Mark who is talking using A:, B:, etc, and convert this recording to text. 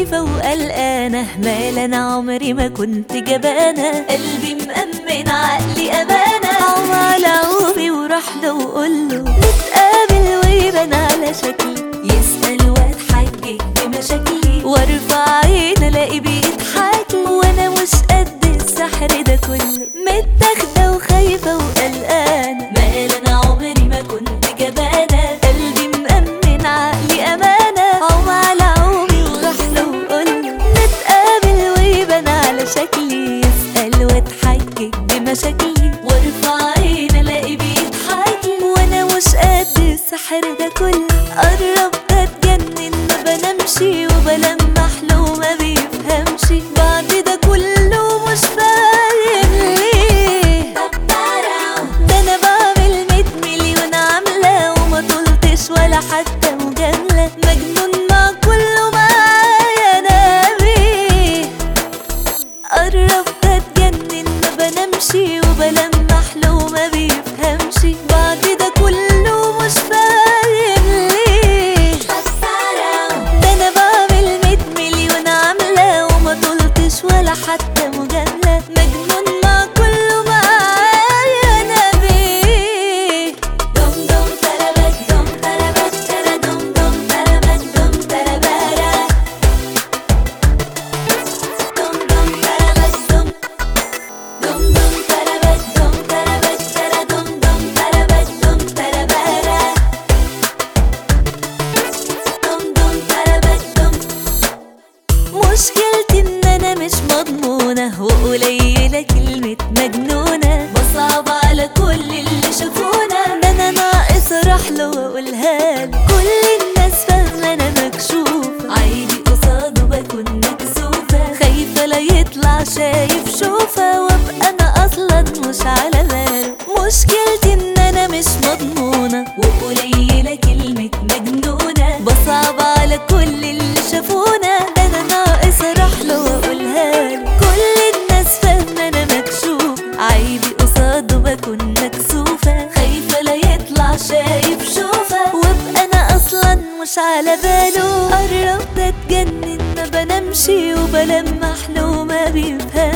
A: خايفة وقلقانة مال أنا عمري ما كنت جبانة قلبي مأمن عقلي أمانة عوم على عومي وراح له وقوله نتقابل ويبان على شكلي يسأل واتحجج بمشاكلي وارفع عين الاقي بيضحك وانا مش قد السحر ده كله متاخده وخايفه وقلقانه مال انا عمري ما كنت جبانه قلبي مأمن عقلي امانه عوم على عومي وراح له وقوله نتقابل ويبان على شكلي يسأل واتحجج بمشاكلي وارفع عين الاقي بيضحك وانا مش قد السحر ده كله قربت اتجنن ما بنامشي وبلمح له ما بيفهمش بعد ده كله مش فاهم ليه ده انا بعمل ميت مليون عاملة وما طلتش ولا حتى مجاملة مجنون مع كله معايا نبي قربت اتجنن ما بنامشي وبلمح له ما بيفهمش بعد ده كله مش فاهم ليه ده انا بعمل ميت مليون عاملة وما طلتش ولا حتى مجاملة مجنون مع كله معايا نبي دم دم تربك دم تربك ترى دم دم تربك دم تربارا دم دم تربك دم دم دم تربك دم تربك ترى دم دم تربك دم تربارا دم دم تربك دم مشكلتي ان انا مش مضمونة وقليلة كلمة مجنونة بصعب على كل اللي شافونا ده انا ناقص اروح له واقولها له كل الناس فاهمة انا مكشوف عيني قصاده بكون مكسوفة خايفة لا يطلع شايف شوفة وابقى انا اصلا مش على باله مشكلتي ان انا مش مضمونة وقليلة كلمة مجنونة بصعب على كل اللي شافونا ده انا ناقص اروح له واقولها له كل الناس فاهمة انا مكشوف عيبي قصاده بكون مكسوفة خايفة لا يطلع شايف شوفة وابقى انا اصلا مش على باله قربت اتجنن ما بنامشي وبلمح له ما بيفهم